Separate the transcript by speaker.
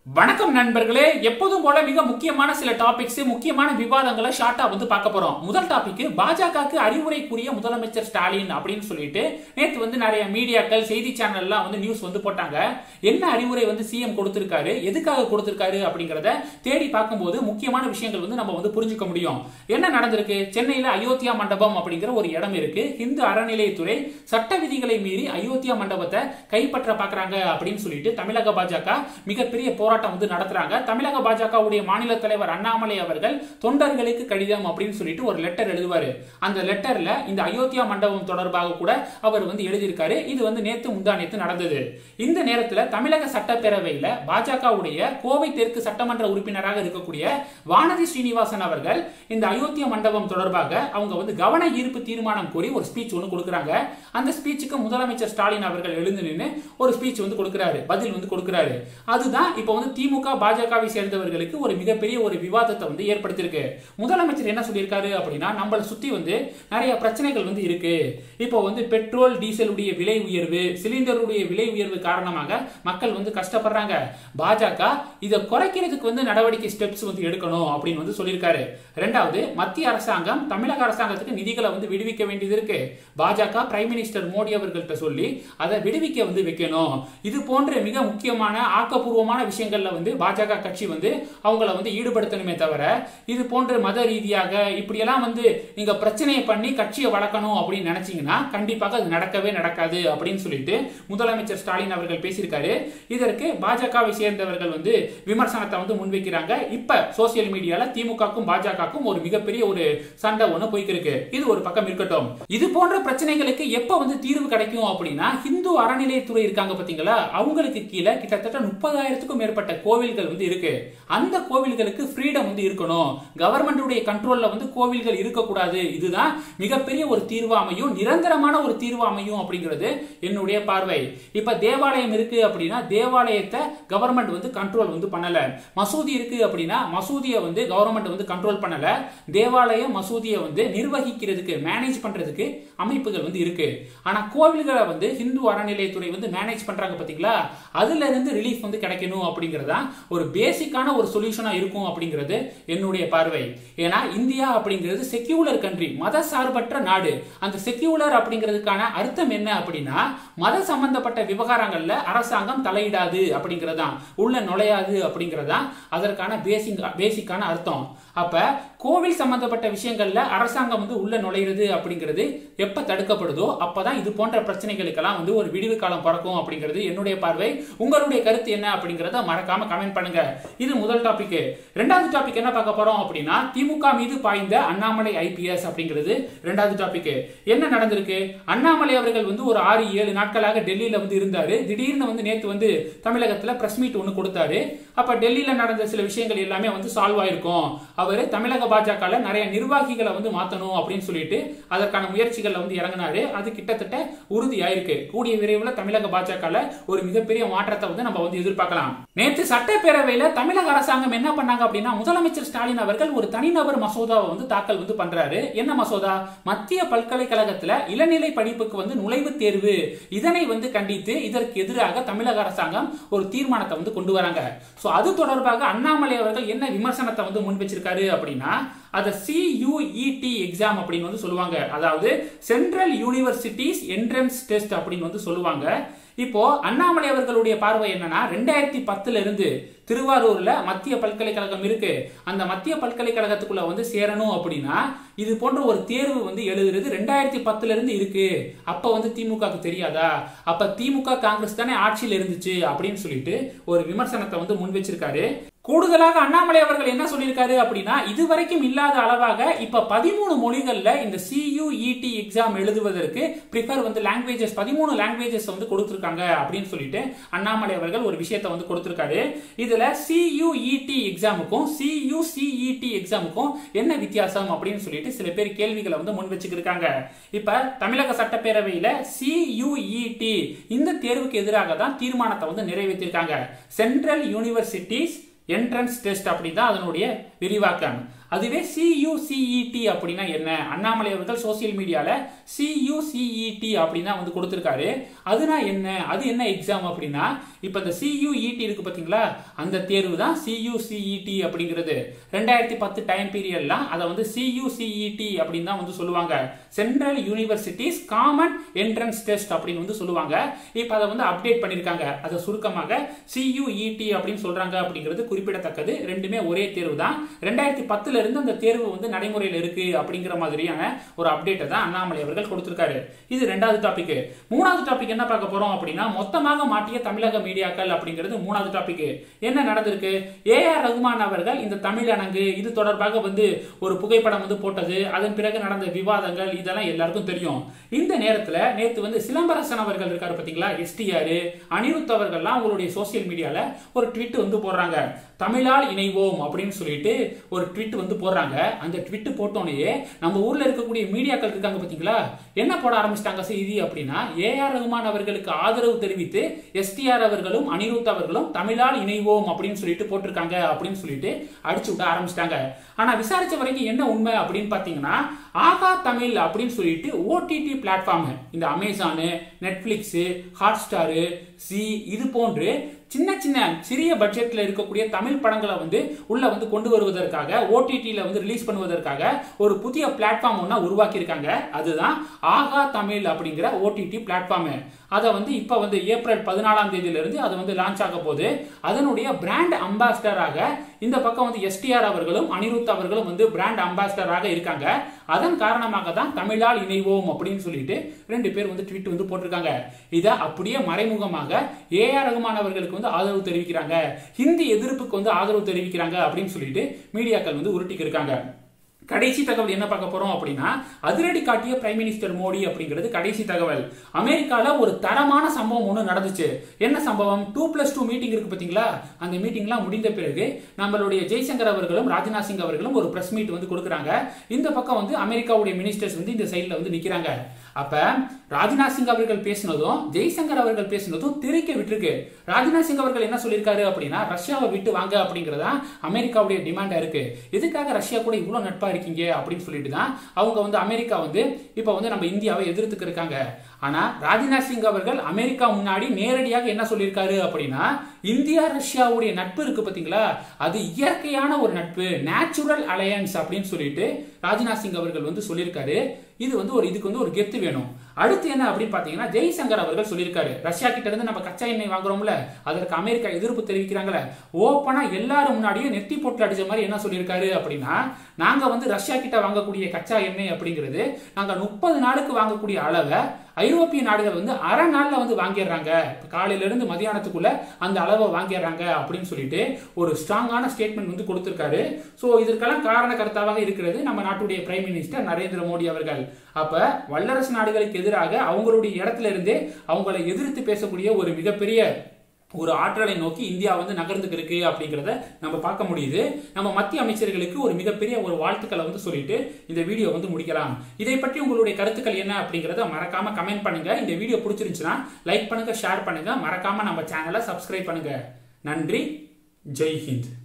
Speaker 1: வணக்கம் நண்பர்களே எப்போதும் போல மிக முக்கியமான சில டாபிக்ஸ் முக்கியமான விவாதங்களை ஷார்ட்டா வந்து பார்க்க போறோம் முதல் டாபிக் பாஜகவுக்கு அறிவுரை கூறிய முதலமைச்சர் ஸ்டாலின் அப்படின்னு சொல்லிட்டு நேற்று வந்து நிறைய மீடியாக்கள் செய்தி சேனல்லாம் வந்து நியூஸ் வந்து போட்டாங்க என்ன அறிவுரை வந்து சிஎம் கொடுத்திருக்காரு எதுக்காக கொடுத்திருக்காரு அப்படிங்கறத தேடி பார்க்கும்போது முக்கியமான விஷயங்கள் வந்து நம்ம வந்து புரிஞ்சுக்க முடியும் என்ன நடந்திருக்கு சென்னையில அயோத்தியா மண்டபம் அப்படிங்கிற ஒரு இடம் இருக்கு இந்து அறநிலையத்துறை சட்ட விதிகளை மீறி அயோத்தியா மண்டபத்தை கைப்பற்ற பாக்குறாங்க அப்படின்னு சொல்லிட்டு தமிழக பாஜக மிகப்பெரிய போராட்டம் வந்து நடத்துறாங்க தமிழக பாஜகவுடைய மாநில தலைவர் அண்ணாமலை அவர்கள் தொண்டர்களுக்கு கடிதம் அப்படின்னு சொல்லிட்டு ஒரு லெட்டர் எழுதுவாரு அந்த லெட்டர்ல இந்த அயோத்தியா மண்டபம் தொடர்பாக கூட அவர் வந்து எழுதியிருக்காரு இது வந்து நேத்து முந்தா நேத்து நடந்தது இந்த நேரத்துல தமிழக சட்டப்பேரவையில பாஜகவுடைய கோவை தெற்கு சட்டமன்ற உறுப்பினராக இருக்கக்கூடிய வானதி ஸ்ரீனிவாசன் அவர்கள் இந்த அயோத்தியா மண்டபம் தொடர்பாக அவங்க வந்து கவன ஈர்ப்பு தீர்மானம் கோரி ஒரு ஸ்பீச் ஒன்று கொடுக்குறாங்க அந்த ஸ்பீச்சுக்கு முதலமைச்சர் ஸ்டாலின் அவர்கள் எழுந்து நின்று ஒரு ஸ்பீச் வந்து கொடுக்கிறாரு பதில் வந்து கொடுக்கிறாரு அதுதான் இப்போ வந்து திமுக பாஜகவை சேர்ந்தவர்களுக்கு ஒரு மிகப்பெரிய ஒரு விவாதத்தை வந்து ஏற்படுத்தியிருக்கு முதலமைச்சர் என்ன சொல்லியிருக்காரு அப்படின்னா நம்மளை சுத்தி வந்து நிறைய பிரச்சனைகள் வந்து இருக்கு இப்போ வந்து பெட்ரோல் டீசலுடைய விலை உயர்வு சிலிண்டருடைய விலை உயர்வு காரணமாக மக்கள் வந்து கஷ்டப்படுறாங்க பாஜக இதை குறைக்கிறதுக்கு வந்து நடவடிக்கை ஸ்டெப்ஸ் வந்து எடுக்கணும் அப்படின்னு வந்து சொல்லியிருக்காரு ரெண்டாவது மத்திய அரசாங்கம் தமிழக அரசாங்கத்துக்கு நிதிகளை வந்து விடுவிக்க வேண்டியது இருக்கு பாஜக பிரைம் மினிஸ்டர் மோடி அவர்கள்ட்ட சொல்லி அதை விடுவிக்க வந்து வைக்கணும் இது போன்ற மிக முக்கியமான ஆக்கப்பூர்வமான விஷயங்கள்ல வந்து பாஜக கட்சி வந்து அவங்கள வந்து ஈடுபடுத்தணுமே தவிர இது போன்ற மத ரீதியாக இப்படியெல்லாம் வந்து நீங்க பிரச்சனையை பண்ணி கட்சியை வளர்க்கணும் அப்படின்னு நினைச்சீங்கன்னா கண்டிப்பாக அது நடக்கவே நடக்காது அப்படின்னு சொல்லிட்டு முதலமைச்சர் ஸ்டாலின் அவர்கள் பேசியிருக்காரு இதற்கு பாஜகவை சேர்ந்தவர்கள் வந்து விமர்சனத்தை வந்து முன்வைக்கிறாங்க இப்ப சோசியல் மீடியால திமுகக்கும் பாஜகக்கும் ஒரு மிகப்பெரிய ஒரு சண்டை ஒண்ணு போய்க்கு இருக்கு இது ஒரு பக்கம் இருக்கட்டும் இது போன்ற பிரச்சனைகளுக்கு எப்ப வந்து தீர்வு கிடைக்கும் அப்படின்னா ஹிந்து அறநிலையத்துறை இருக்காங்க பாத்தீங்களா அவங்களுக்கு கீழே கிட்டத்தட்ட முப்பதாயிரத்துக்கும் மேற்பட்ட கோவில்கள் வந்து இருக்கு அந்த கோவில்களுக்கு ஃப்ரீடம் வந்து இருக்கணும் கவர்மெண்டுடைய கண்ட்ரோல்ல வந்து கோவில்கள் இருக்கக்கூடாது இதுதான் மிகப்பெரிய ஒரு தீர்வு அமையும் நிரந்தரமான ஒரு தீர்வு அமையும் அப்படிங்கிறது என்னுடைய பார்வை இப்ப தேவாலயம் இருக்கு அப்படின்னா தேவாலயத்தை கவர்மெண்ட் வந்து கண்ட்ரோல் வந்து பண்ணல மசூதி இருக்கு அப்படின்னா மசூதியை வந்து கவர்மெண்ட் வந்து கண்ட்ரோல் பண்ணல தேவாலய மசூதியை வந்து நிர்வகிக்கிறதுக்கு மேனேஜ் பண்றதுக்கு அமைப்புகள் வந்து இருக்கு ஆனா கோவில்களை வந்து ஹிந்து அறநிலையத்துறை வந்து மேனேஜ் பண்றாங்க பாத்தீங்களா அதுல இருந்து ரிலீஃப் வந்து கிடைக்கணும் அப்படிங்கறதா ஒரு பேசிக்கான ஒரு சொல்யூஷனா இருக்கும் அப்படிங்கிறது என்னுடைய பார்வை ஏன்னா இந்தியா அப்படிங்கிறது செக்யூலர் கண்ட்ரி மத சார்பற்ற நாடு அந்த செக்யூலர் அப்படிங்கிறதுக்கான அர்த்தம் என்ன அப்படின்னா மத சம்பந்தப்பட்ட விவகாரங்கள்ல அரசாங்கம் தலையிடாது அப்படிங்கறதா உள்ள நுழையாது அப்படிங்கறதா அதற்கான பேசிக் பேசிக்கான அர்த்தம் அப்ப கோவில் சம்பந்தப்பட்ட விஷயங்கள்ல அரசாங்கம் வந்து உள்ள நுழையிறது அப்படிங்கிறது எப்ப தடுக்கப்படுதோ அப்பதான் இது போன்ற பிரச்சனைகளுக்கெல்லாம் வந்து ஒரு விடிவு காலம் பிறக்கும் அப்படிங்கிறது என்னுடைய பார்வை உங்களுடைய கருத்து என்ன அப்படிங்கறத மறக்காம கமெண்ட் பண்ணுங்க இது முதல் டாபிக் ரெண்டாவது டாபிக் என்ன பார்க்க போறோம் அப்படின்னா திமுக மீது பாய்ந்த அண்ணாமலை ஐபிஎஸ் அப்படிங்கிறது ரெண்டாவது டாபிக் என்ன நடந்திருக்கு அண்ணாமலை அவர்கள் வந்து ஒரு ஆறு ஏழு நாட்களாக டெல்லியில வந்து இருந்தாரு திடீர்னு வந்து நேத்து வந்து தமிழகத்துல பிரஸ் மீட் ஒன்று கொடுத்தாரு அப்ப டெல்லியில நடந்த சில விஷயங்கள் எல்லாமே வந்து சால்வ் ஆயிருக்கும் அவர் தமிழக பாஜக நிறைய நிர்வாகிகளை வந்து மாத்தணும் அப்படின்னு சொல்லிட்டு அதற்கான முயற்சிகள்ல வந்து இறங்கினாரு அது கிட்டத்தட்ட உறுதியாயிருக்கு கூடிய விரைவில் தமிழக பாஜக ஒரு மிகப்பெரிய மாற்றத்தை வந்து நம்ம வந்து எதிர்பார்க்கலாம் நேற்று சட்டப்பேரவையில தமிழக அரசாங்கம் என்ன பண்ணாங்க அப்படின்னா முதலமைச்சர் ஸ்டாலின் அவர்கள் ஒரு தனிநபர் மசோதாவை வந்து தாக்கல் வந்து பண்றாரு என்ன மசோதா மத்திய பல்கலைக்கழகத்துல இளநிலை படிப்புக்கு வந்து நுழைவுத் தேர்வு இதனை வந்து கண்டித்து இதற்கு எதிராக தமிழக அரசாங்கம் ஒரு தீர்மானத்தை வந்து கொண்டு வராங்க சோ அது தொடர்பாக அண்ணாமலை அவர்கள் என்ன விமர்சனத்தை வந்து முன் வச்சிருக்காரு அப்படின்னா அதை சியூஇடி எக்ஸாம் அப்படின்னு வந்து சொல்லுவாங்க அதாவது சென்ட்ரல் யூனிவர்சிட்டிஸ் என்ட்ரன்ஸ் டெஸ்ட் அப்படின்னு வந்து சொல்லுவாங்க இப்போ அண்ணாமலை அவர்களுடைய பார்வை என்னன்னா ரெண்டாயிரத்தி பத்துல இருந்து திருவாரூர்ல மத்திய பல்கலைக்கழகம் இருக்கு அந்த மத்திய பல்கலைக்கழகத்துக்குள்ள வந்து சேரணும் அப்படின்னா இது போன்ற ஒரு தேர்வு வந்து எழுதுறது ரெண்டாயிரத்தி பத்துல இருந்து இருக்கு அப்ப வந்து திமுகக்கு தெரியாதா அப்ப திமுக காங்கிரஸ் தானே ஆட்சியில் இருந்துச்சு அப்படின்னு சொல்லிட்டு ஒரு விமர்சனத்தை வந்து முன் வச்சிருக்காரு கூடுதலாக அண்ணாமலை அவர்கள் என்ன சொல்லியிருக்காரு அப்படின்னா இதுவரைக்கும் இல்லாத அளவாக இப்ப பதிமூணு மொழிகள்ல இந்த சியூஇடி எக்ஸாம் எழுதுவதற்கு ப்ரிஃபர் வந்து லாங்குவேஜஸ் பதிமூணு லாங்குவேஜஸ் வந்து கொடுத்திருக்காங்க அப்படின்னு சொல்லிட்டு அண்ணாமலை அவர்கள் ஒரு விஷயத்தை வந்து கொடுத்திருக்காரு இதுல சியூஇடி எக்ஸாமுக்கும் சியூசிஇடி எக்ஸாமுக்கும் என்ன வித்தியாசம் அப்படின்னு சொல்லிட்டு சில பேர் கேள்விகளை வந்து முன் வச்சுக்கிருக்காங்க இப்ப தமிழக சட்டப்பேரவையில சியூஇடி இந்த தேர்வுக்கு எதிராக தான் தீர்மானத்தை வந்து நிறைவேற்றிருக்காங்க சென்ட்ரல் யூனிவர்சிட்டிஸ் என்ட்ரன்ஸ் டெஸ்ட் அப்படி தான் அதனுடைய விரிவாக்கம் அதுவே சியூசிஇடி அப்படின்னா என்ன அண்ணாமலை அவர்கள் சோசியல் மீடியால சியூசிஇடி அப்படின்னா வந்து கொடுத்திருக்காரு அதுனா என்ன அது என்ன எக்ஸாம் அப்படின்னா இப்ப இந்த சியூஇடி இருக்கு பாத்தீங்களா அந்த தேர்வு தான் சியூசிஇடி அப்படிங்கிறது ரெண்டாயிரத்தி பத்து டைம் பீரியட்லாம் அதை வந்து சியூசிஇடி அப்படின்னு தான் வந்து சொல்லுவாங்க central universities common entrance test அப்படின்னு வந்து சொல்லுவாங்க இப்போ அதை வந்து அப்டேட் பண்ணியிருக்காங்க அதை சுருக்கமாக சியூஇடி அப்படின்னு சொல்றாங்க அப்படிங்கிறது குறிப்பிடத்தக்கது ரெண்டுமே ஒரே தேர்வு தான் ரெண்டாயிரத்தி பத்துல இருந்து அந்த தேர்வு வந்து நடைமுறையில் இருக்கு அப்படிங்கிற மாதிரியான ஒரு அப்டேட்டை தான் அண்ணாமலை அவர்கள் கொடுத்திருக்காரு இது ரெண்டாவது டாபிக் மூணாவது டாபிக் என்ன பார்க்க போறோம் அப்படின்னா மொத்தமாக மாட்டிய தமிழக மீடியாக்கள் அப்படிங்கிறது மூணாவது டாபிக் என்ன நடந்திருக்கு ஏ ஆர் ரகுமான் அவர்கள் இந்த தமிழ் அணங்கு இது தொடர்பாக வந்து ஒரு புகைப்படம் வந்து போட்டது அதன் பிறகு நடந்த விவாதங்கள் இதெல்லாம் எல்லாருக்கும் தெரியும் இந்த நேரத்துல நேத்து வந்து சிலம்பரசன் அவர்கள் இருக்காரு பாத்தீங்களா எஸ்டிஆர் அனிருத் அவர்கள்லாம் அவங்களுடைய சோசியல் மீடியால ஒரு ட்விட் வந்து போடுறாங்க தமிழால் இணைவோம் அப்படின்னு சொல்லிட்டு ஒரு ட்விட் வந்து போடுறாங்க அந்த ட்விட் போட்டோன்னே நம்ம ஊர்ல இருக்கக்கூடிய மீடியாக்கள் இருக்காங்க பாத்தீங்களா என்ன போட ஆரம்பிச்சிட்டாங்க செய்தி அப்படின்னா ஏ ஆர் ரகுமான் அவர்களுக்கு ஆதரவு தெரிவித்து எஸ்டிஆர் அவர்களும் அனிருத் அவர்களும் தமிழால் இணைவோம் அப்படின்னு சொல்லிட்டு போட்டிருக்காங்க அப்படின்னு சொல்லிட்டு அடிச்சு விட ஆரம்பிச்சிட்டாங்க ஆனா விசாரிச்ச வரைக்கும் என்ன உண்மை அப்படின்னு பாத்தீங்கன்னா ஆகா தமிழ் அப்படின்னு சொல்லிட்டு ஓடிடி பிளாட்ஃபார்ம் இந்த Amazon Netflix Hotstar Zee இது போன்று சின்ன சின்ன சிறிய பட்ஜெட்ல இருக்கக்கூடிய தமிழ் படங்களை வந்து உள்ள வந்து கொண்டு வருவதற்காக ஓடிடியில வந்து ரிலீஸ் பண்ணுவதற்காக ஒரு புதிய பிளாட்ஃபார்ம் ஒன்னா உருவாக்கி இருக்காங்க அதுதான் ஆகா தமிழ் அப்படிங்கிற ஓடிடி பிளாட்ஃபார்ம் அதை வந்து இப்போ வந்து ஏப்ரல் பதினாலாம் தேதியில இருந்து அது வந்து லான்ச் ஆக போகுது அதனுடைய பிராண்ட் அம்பாசிடராக இந்த பக்கம் வந்து எஸ்டிஆர் அவர்களும் அனிருத் அவர்களும் வந்து பிராண்ட் அம்பாசிடராக இருக்காங்க அதன் காரணமாக தான் தமிழால் இணைவோம் அப்படின்னு சொல்லிட்டு ரெண்டு பேர் வந்து ட்வீட் வந்து போட்டிருக்காங்க இதை அப்படியே மறைமுகமாக ஏ ஆர் ரகுமான் அவர்களுக்கு வந்து ஆதரவு தெரிவிக்கிறாங்க ஹிந்தி எதிர்ப்புக்கு வந்து ஆதரவு தெரிவிக்கிறாங்க அப்படின்னு சொல்லிட்டு மீடியாக்கள் வந்து உருட்டிக்கு இருக்காங்க கடைசி தகவல் என்ன பார்க்க போறோம் அப்படின்னா அதிரடி காட்டிய பிரைம் மினிஸ்டர் மோடி அப்படிங்கிறது கடைசி தகவல் அமெரிக்கால ஒரு தரமான சம்பவம் ஒன்று நடந்துச்சு என்ன சம்பவம் டூ பிளஸ் டூ மீட்டிங் இருக்கு பாத்தீங்களா அந்த மீட்டிங்லாம் முடிந்த பிறகு நம்மளுடைய ஜெய்சங்கர் அவர்களும் ராஜ்நாத் சிங் அவர்களும் ஒரு பிரஸ் மீட் வந்து கொடுக்குறாங்க இந்த பக்கம் வந்து அமெரிக்காவுடைய மினிஸ்டர்ஸ் வந்து இந்த சைட்ல வந்து நிக்கிறாங்க அப்ப ராஜ்நாத் சிங் அவர்கள் பேசினதும் ஜெய்சங்கர் அவர்கள் பேசினதும் திரைக்க விட்டுருக்கு ராஜ்நாத் சிங் அவர்கள் என்ன சொல்லியிருக்காரு அப்படின்னா ரஷ்யாவை விட்டு வாங்க அப்படிங்கறதா அமெரிக்காவுடைய டிமாண்டா இருக்கு எதுக்காக ரஷ்யா கூட இவ்வளவு நட்பா இருக்கீங்க அப்படின்னு சொல்லிட்டு தான் அவங்க வந்து அமெரிக்கா வந்து இப்ப வந்து நம்ம இந்தியாவை எதிர்த்துக்கு இருக்காங்க ஆனா ராஜ்நாத் சிங் அவர்கள் அமெரிக்கா முன்னாடி நேரடியாக என்ன சொல்லியிருக்காரு அப்படின்னா இந்தியா ரஷ்யாவுடைய நட்பு இருக்கு பாத்தீங்களா அது இயற்கையான ஒரு நட்பு நேச்சுரல் அலையன்ஸ் அப்படின்னு சொல்லிட்டு ராஜ்நாத் சிங் அவர்கள் வந்து சொல்லியிருக்காரு இது வந்து ஒரு இதுக்கு வந்து ஒரு கெத்து வேணும் அடுத்து என்ன அப்படின்னு பாத்தீங்கன்னா ஜெய்சங்கர் அவர்கள் சொல்லியிருக்காரு ரஷ்யா கிட்ட இருந்து நம்ம கச்சா எண்ணெய் வாங்குறோம்ல அதற்கு அமெரிக்கா எதிர்ப்பு தெரிவிக்கிறாங்களே ஓப்பனா எல்லாரும் முன்னாடியே நெத்தி போட்டு அடிச்ச மாதிரி என்ன சொல்லியிருக்காரு அப்படின்னா நாங்க வந்து ரஷ்யா கிட்ட வாங்கக்கூடிய கச்சா எண்ணெய் அப்படிங்கிறது நாங்க முப்பது நாளுக்கு வாங்கக்கூடிய அளவை ஐரோப்பிய நாடுகள் வந்து அரை நாள்ல வந்து வாங்கிடுறாங்க காலையில இருந்து மதியானத்துக்குள்ள அந்த அளவை வாங்கிடுறாங்க அப்படின்னு சொல்லிட்டு ஒரு ஸ்ட்ராங்கான ஸ்டேட்மெண்ட் வந்து கொடுத்திருக்காரு ஸோ இதற்கெல்லாம் காரண கர்த்தாவாக இருக்கிறது நம்ம நாட்டுடைய பிரைம் மினிஸ்டர் நரேந்திர மோடி அவர்கள் அப்ப வல்லரசு நாடுகளுக்கு எதிராக அவங்களுடைய இடத்துல இருந்தே அவங்களை எதிர்த்து பேசக்கூடிய ஒரு மிகப்பெரிய ஒரு ஆற்றலை நோக்கி இந்தியா வந்து நகர்ந்துக்கு இருக்கு அப்படிங்கிறத நம்ம பார்க்க முடியுது நம்ம மத்திய அமைச்சர்களுக்கு ஒரு மிகப்பெரிய ஒரு வாழ்த்துக்களை வந்து சொல்லிட்டு இந்த வீடியோ வந்து முடிக்கலாம் இதை பற்றி உங்களுடைய கருத்துக்கள் என்ன அப்படிங்கறத மறக்காம கமெண்ட் பண்ணுங்க இந்த வீடியோ பிடிச்சிருந்துச்சுன்னா லைக் பண்ணுங்க ஷேர் பண்ணுங்க மறக்காம நம்ம சேனலை சப்ஸ்கிரைப் பண்ணுங்க நன்றி ஜெய் ஹிந்த்